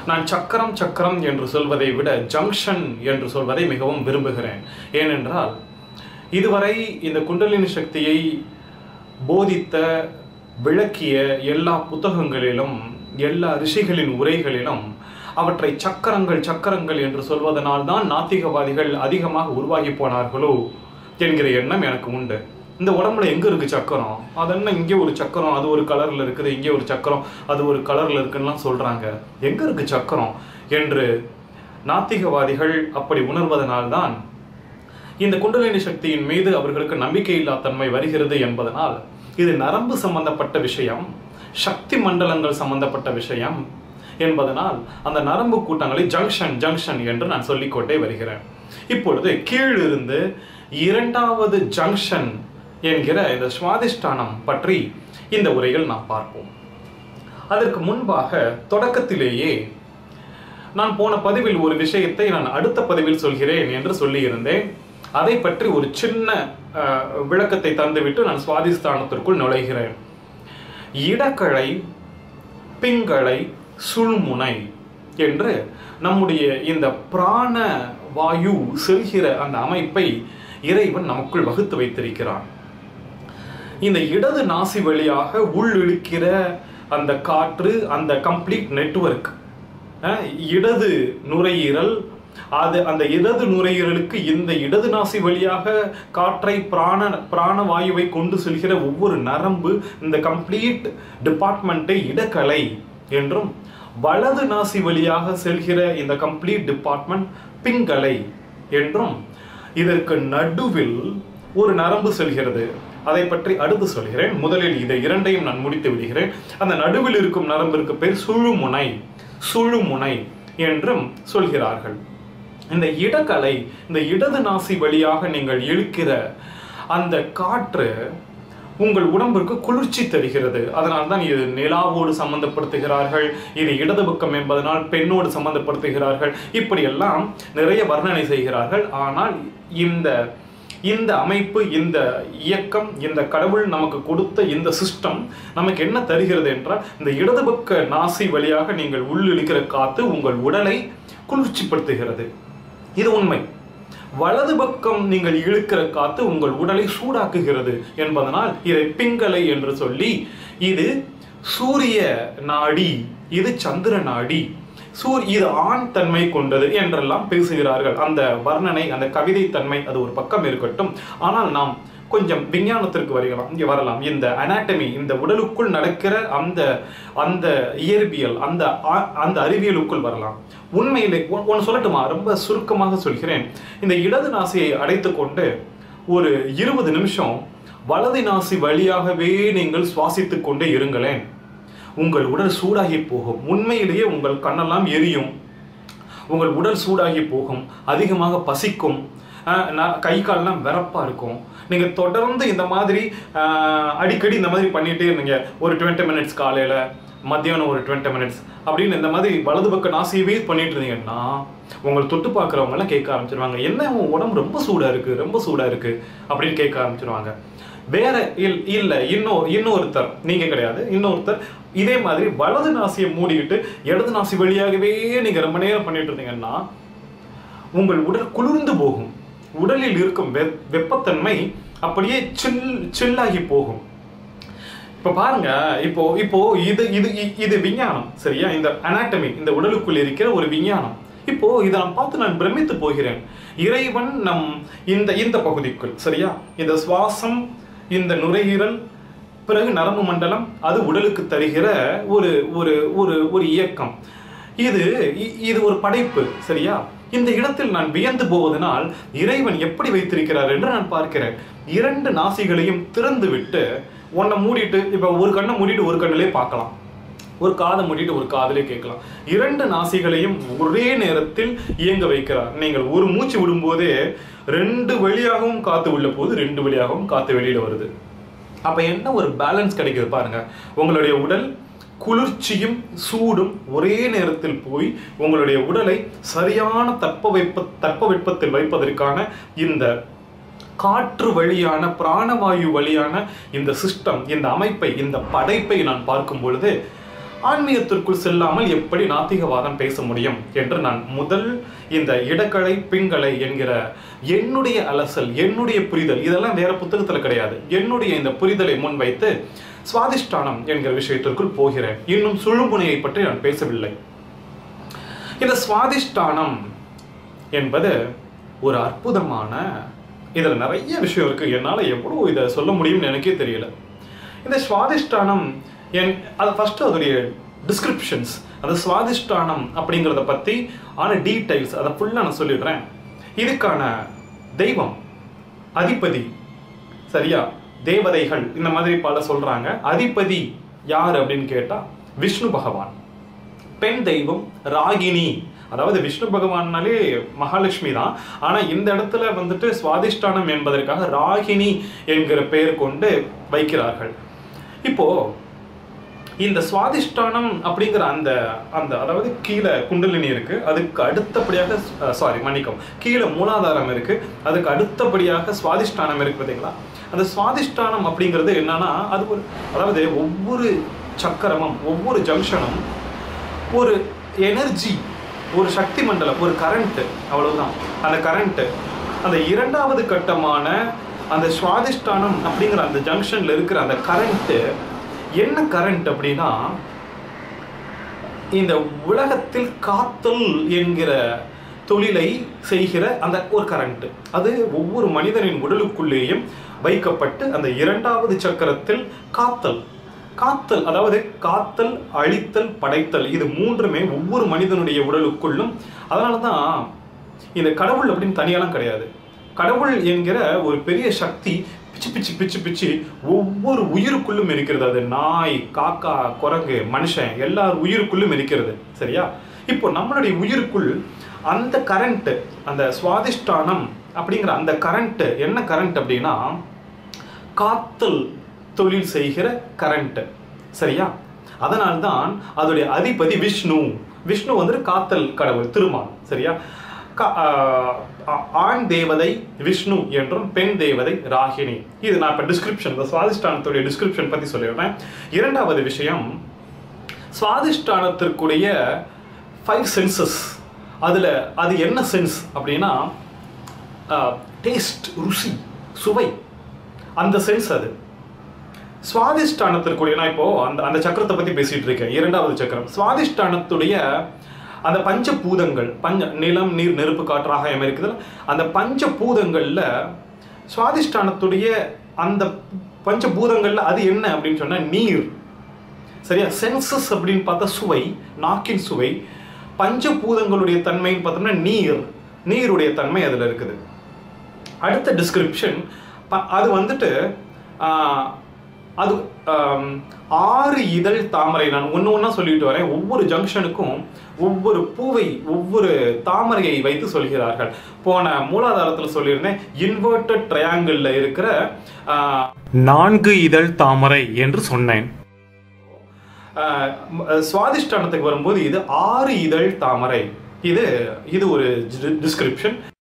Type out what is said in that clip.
நான் சக்கரம் சக்கரம் என்று சொல்வதை விட ஜங்ஷன் என்று சொல்வதை மிகவும் விரும்புகிறேன் ஏனென்றால் இதுவரை இந்த குண்டலினி சக்தியை போதித்த விளக்கிய எல்லா புத்தகங்களிலும் எல்லா ரிஷிகளின் உரைகளிலும் அவற்றை சக்கரங்கள் சக்கரங்கள் என்று சொல்வதனால் தான் நாத்திகவாதிகள் அதிகமாக உருவாகி போனார்களோ என்கிற எண்ணம் எனக்கு உண்டு இந்த உடம்புல எங்க இருக்கு சக்கரம் அது என்ன இங்கே ஒரு சக்கரம் அது ஒரு கலர்ல இருக்குது இங்கே ஒரு சக்கரம் அது ஒரு கலர்ல இருக்குன்னுலாம் சொல்றாங்க எங்க இருக்கு சக்கரம் என்று நாத்திகவாதிகள் அப்படி உணர்வதனால்தான் இந்த குண்டலினி சக்தியின் மீது அவர்களுக்கு நம்பிக்கையில்லா தன்மை வருகிறது என்பதனால் இது நரம்பு சம்பந்தப்பட்ட விஷயம் சக்தி மண்டலங்கள் சம்பந்தப்பட்ட விஷயம் என்பதனால் அந்த நரம்பு கூட்டங்களை ஜங்ஷன் ஜங்ஷன் என்று நான் சொல்லிக்கொண்டே வருகிறேன் இப்பொழுது கீழிருந்து இரண்டாவது ஜங்ஷன் என்கிற இந்த சுவாதிஷ்டானம் பற்றி இந்த உரையில் நாம் பார்ப்போம் அதற்கு முன்பாக தொடக்கத்திலேயே நான் போன பதிவில் ஒரு விஷயத்தை நான் அடுத்த பதிவில் சொல்கிறேன் என்று சொல்லியிருந்தேன் அதை பற்றி ஒரு சின்ன அஹ், விளக்கத்தை தந்துவிட்டு நான் சுவாதிஸ்தானத்திற்குள் நுழைகிறேன் இடக்கழை பிங்களை சுழ்முனை என்று நம்முடைய இந்த பிராண வாயு செல்கிற அந்த அமைப்பை இறைவன் நமக்குள் வகுத்து வைத்திருக்கிறான் இந்த இடது நாசி வழியாக உள் இழுக்கிற அந்த காற்று அந்த கம்ப்ளீட் நெட்வொர்க் இடது நுரையீரல் அது அந்த இடது நுரையீரலுக்கு இந்த இடது நாசி வழியாக காற்றை பிராண பிராணவாயுவை கொண்டு செல்கிற ஒவ்வொரு நரம்பு இந்த கம்ப்ளீட் டிபார்ட்மெண்ட்டை இடக்கலை என்றும் வலது நாசி வழியாக செல்கிற இந்த கம்ப்ளீட் டிபார்ட்மெண்ட் பிங்கலை என்றும் இதற்கு நடுவில் ஒரு நரம்பு செல்கிறது அதை பற்றி அடுத்து சொல்கிறேன் முதலில் இதை இரண்டையும் நான் முடித்து விடுகிறேன் அந்த நடுவில் இருக்கும் நரம்பிற்கு பேர் சுழுமுனை சுழுமுனை என்றும் சொல்கிறார்கள் இந்த இடக்கலை இந்த இடது நாசி வழியாக நீங்கள் இழுக்கிற அந்த காற்று உங்கள் உடம்பிற்கு குளிர்ச்சி தருகிறது அதனால் தான் இது நிலாவோடு சம்பந்தப்படுத்துகிறார்கள் இது இடது பக்கம் என்பதனால் பெண்ணோடு சம்பந்தப்படுத்துகிறார்கள் இப்படியெல்லாம் நிறைய வர்ணனை செய்கிறார்கள் ஆனால் இந்த இந்த அமைப்பு இந்த இயக்கம் இந்த கடவுள் நமக்கு கொடுத்த இந்த சிஸ்டம் நமக்கு என்ன தருகிறது என்றால் இந்த இடது பக்க நாசி வழியாக நீங்கள் உள்ளிழுக்கிற காத்து உங்கள் உடலை குளிர்ச்சிப்படுத்துகிறது இது உண்மை வலது பக்கம் நீங்கள் இழுக்கிற காத்து உங்கள் உடலை சூடாக்குகிறது என்பதனால் இதை பிங்கலை என்று சொல்லி இது சூரிய நாடி இது சந்திர நாடி சூர் இது ஆண் தன்மை கொண்டது என்றெல்லாம் பேசுகிறார்கள் அந்த வர்ணனை அந்த கவிதை தன்மை அது ஒரு பக்கம் இருக்கட்டும் ஆனால் நாம் கொஞ்சம் விஞ்ஞானத்திற்கு வருகலாம் இங்கே வரலாம் இந்த அனாட்டமி இந்த உடலுக்குள் நடக்கிற அந்த அந்த இயற்பியல் அந்த ஆ- அந்த அறிவியலுக்குள் வரலாம் உண்மையிலே ஒ- ஒன்று சொல்லட்டுமா ரொம்ப சுருக்கமாக சொல்கிறேன் இந்த இடது நாசியை அடைத்து கொண்டு ஒரு இருபது நிமிஷம் வலது நாசி வழியாகவே நீங்கள் சுவாசித்துக் கொண்டே இருங்களேன் உங்கள் உடல் சூடாகி போகும் உண்மையிலேயே உங்கள் கண்ணெல்லாம் எரியும் உங்கள் உடல் சூடாகி போகும் அதிகமாக பசிக்கும் அஹ், ந- கை கால்லாம் விறப்பா இருக்கும் நீங்க தொடர்ந்து இந்த மாதிரி அஹ், அடிக்கடி இந்த மாதிரி பண்ணிட்டே இருந்தீங்க ஒரு டுவெண்ட்டி மினிட்ஸ் காலையில மத்தியானம் ஒரு டுவெண்ட்டி மினிட்ஸ் அப்படின்னு இந்த மாதிரி வலது பக்க நாசியவே பண்ணிட்டு இருந்தீங்கன்னா உங்களை தொட்டு பார்க்குறவங்க எல்லாம் கேட்க ஆரம்பிச்சிருவாங்க என்ன உன் உடம்பு ரொம்ப சூடா இருக்கு ரொம்ப சூடா இருக்கு அப்படின்னு கேட்க ஆரம்பிச்சிருவாங்க வேற இல் இல்ல இன்னொரு இன்னொருத்தர் நீங்க கிடையாது இன்னொருத்தர் இதே மாதிரி வலது நாசியை மூடிக்கிட்டு இடது நாசி வழியாகவே நீங்க ரொம்ப நேரம் பண்ணிட்டு இருந்தீங்கன்னா உங்கள் உடல் குளிர்ந்து போகும் உடலில் இருக்கும் வெ வெப்பத்தன்மை அப்படியே சில் சில்லாகி போகும் இப்ப பாருங்க இப்போ இப்போ இது இது இ- இது விஞ்ஞானம் சரியா இந்த அனாட்டமி இந்த உடலுக்குள் இருக்கிற ஒரு விஞ்ஞானம் இப்போ இதை நான் பார்த்து நான் பிரமித்து போகிறேன் இறைவன் நம் இந்த இந்த பகுதிக்குள் சரியா இந்த சுவாசம் இந்த நுரையீரல் பிறகு நரம்பு மண்டலம் அது உடலுக்கு தருகிற ஒரு ஒரு ஒரு ஒரு இயக்கம் இது இ- இது ஒரு படைப்பு சரியா இந்த இடத்தில் நான் வியந்து போவதனால் இறைவன் எப்படி வைத்திருக்கிறார் என்று நான் பார்க்கிறேன் இரண்டு நாசிகளையும் திறந்து விட்டு ஒன்னை மூடிட்டு இப்ப ஒரு கண்ணை மூடிட்டு ஒரு கண்ணிலே பார்க்கலாம் ஒரு காதை மூடிட்டு ஒரு காதிலே கேட்கலாம் இரண்டு நாசிகளையும் ஒரே நேரத்தில் இயங்க வைக்கிறார் நீங்கள் ஒரு மூச்சு விடும்போதே ரெண்டு வழியாகவும் காத்து உள்ள போது ரெண்டு வழியாகவும் காத்து வெளியில வருது அப்ப என்ன ஒரு பேலன்ஸ் கிடைக்குது பாருங்க உங்களுடைய உடல் குளிர்ச்சியும் சூடும் ஒரே நேரத்தில் போய் உங்களுடைய உடலை சரியான தட்பவெப்ப தட்பவெப்பத்தில் வைப்பதற்கான இந்த காற்று வழியான பிராணவாயு வழியான இந்த சிஸ்டம் இந்த அமைப்பை இந்த படைப்பை நான் பார்க்கும் பொழுது ஆன்மீகத்திற்குள் செல்லாமல் எப்படி நாத்திகவாதம் பேச முடியும் என்று நான் முதல் இந்த இடக்கலை பின்கலை என்கிற என்னுடைய அலசல் என்னுடைய புரிதல் இதெல்லாம் வேற புத்தகத்துல கிடையாது என்னுடைய இந்த புரிதலை முன்வைத்து சுவாதிஷ்டானம் என்கிற விஷயத்திற்குள் போகிறேன் இன்னும் சுழுமுனையை பற்றி நான் பேசவில்லை இந்த சுவாதிஷ்டானம் என்பது ஒரு அற்புதமான இதில் நிறைய விஷயம் இருக்கு என்னால் எவ்வளோ இதை சொல்ல முடியும்னு எனக்கே தெரியல இந்த சுவாதிஷ்டானம் என் அது ஃபர்ஸ்ட் அதோடைய டிஸ்கிரிப்ஷன்ஸ் அந்த சுவாதிஷ்டானம் அப்படிங்கிறத பற்றி ஆன டீடைல்ஸ் அதை ஃபுல்லாக நான் சொல்லிடுறேன் இதுக்கான தெய்வம் அதிபதி சரியா தேவதைகள் இந்த மாதிரி பல சொல்றாங்க அதிபதி யார் அப்படின்னு கேட்டா விஷ்ணு பகவான் பெண் தெய்வம் ராகினி அதாவது விஷ்ணு பகவான்னாலே மகாலட்சுமி தான் ஆனா இந்த இடத்துல வந்துட்டு சுவாதிஷ்டானம் என்பதற்காக ராகினி என்கிற பெயர் கொண்டு வைக்கிறார்கள் இப்போ இந்த சுவாதிஷ்டானம் அப்படிங்கிற அந்த அந்த அதாவது கீழே குண்டலினி இருக்கு அதுக்கு அடுத்தபடியாக சாரி மன்னிக்கும் கீழே மூலாதாரம் இருக்கு அதுக்கு அடுத்தபடியாக சுவாதிஷ்டானம் இருக்கு பார்த்தீங்களா அந்த சுவாதிஷ்டானம் அப்படிங்கிறது என்னன்னா அது ஒரு அதாவது ஒவ்வொரு சக்கரமும் ஒவ்வொரு ஜங்ஷனும் ஒரு எனர்ஜி ஒரு சக்தி மண்டலம் ஒரு கரண்ட் அவ்வளவுதான் அந்த கரண்ட் அந்த இரண்டாவது கட்டமான அந்த சுவாதிஷ்டானம் அப்படிங்கிற அந்த ஜங்ஷன்ல இருக்கிற அந்த கரண்ட் என்ன கரண்ட் அப்படின்னா இந்த உலகத்தில் காத்தல் என்கிற தொழிலை செய்கிற அந்த ஒரு கரண்ட் அது ஒவ்வொரு மனிதனின் உடலுக்குள்ளேயும் வைக்கப்பட்டு அந்த இரண்டாவது சக்கரத்தில் காத்தல் காத்தல் அதாவது காத்தல் அழித்தல் படைத்தல் இது மூன்றுமே ஒவ்வொரு மனிதனுடைய உடலுக்குள்ளும் அதனால தான் இந்த கடவுள் அப்படின்னு தனியாலாம் கிடையாது கடவுள் என்கிற ஒரு பெரிய சக்தி பிச்சு பிச்சு பிச்சு பிச்சு ஒவ்வொரு உயிருக்குள்ளும் இருக்கிறது அது நாய் காக்கா குரங்கு மனுஷன் எல்லார் உயிருக்குள்ளும் இருக்கிறது சரியா இப்போ நம்மளுடைய உயிருக்குள் அந்த கரண்ட் அந்த சுவாதிஷ்டானம் அப்படிங்கிற அந்த கரண்ட் என்ன கரண்ட் அப்படின்னா காத்தல் தொழில் செய்கிற கரண்ட் சரியா அதனால்தான் அதோடைய அதிபதி விஷ்ணு விஷ்ணு வந்துட்டு காத்தல் கடவுள் திருமால் சரியா கா- ஆஹ் ஆ- ஆண் தேவதை விஷ்ணு என்றும் பெண் தேவதை ராகினி இது நான் இப்போ டிஸ்கிரிப்ஷன் இந்த சுவாதிஷ்டானத்துடைய டிஸ்கிரிப்ஷன் பற்றி சொல்லிடுறேன் இரண்டாவது விஷயம் சுவாதிஷ்டானத்திற்குடைய ஃபைவ் சென்சஸ் அதில் அது என்ன சென்ஸ் அப்படின்னா டேஸ்ட் ருசி சுவை அந்த சென்ஸ் அது சுவாதிஷ்டானத்திற்குரிய நான் இப்போ அந்த அந்த சக்கரத்தை பத்தி பேசிட்டு இருக்கேன் இரண்டாவது சக்கரம் சுவாதிஷ்டானத்துடைய அந்த பஞ்சபூதங்கள் பஞ்ச நிலம் நீர் நெருப்பு காற்று ஆகாயம் இருக்குதுல்ல அந்த பஞ்சபூதங்கள்ல சுவாதிஷ்டானத்துடைய அந்த பஞ்சபூதங்கள்ல அது என்ன அப்படின்னு சொன்னா நீர் சரியா சென்சஸ் அப்படின்னு பார்த்தா சுவை நாக்கின் சுவை பஞ்சபூதங்களுடைய தன்மைன்னு பார்த்தோம்னா நீர் நீருடைய தன்மை அதுல இருக்குது அடுத்த டிஸ்கிரிப்ஷன் அது வந்துட்டு ஆஹ், அது ஆம், ஆறு இதழ் தாமரை நான் ஒன்று ஒன்றா சொல்லிட்டு வரேன் ஒவ்வொரு ஜங்ஷனுக்கும் ஒவ்வொரு பூவை ஒவ்வொரு தாமரையை வைத்து சொல்கிறார்கள் போன மூலாதாரத்தில் சொல்லியிருந்தேன் இன்வெர்டட் ட்ரையாங்கிளில் இருக்கிற ஆஹ், நான்கு இதழ் தாமரை என்று சொன்னேன் ஆஹ் ம- சுவாதிஷ்டானத்துக்கு வரும்போது இது ஆறு இதழ் தாமரை இது இது ஒரு டிஸ்கிரிப்ஷன்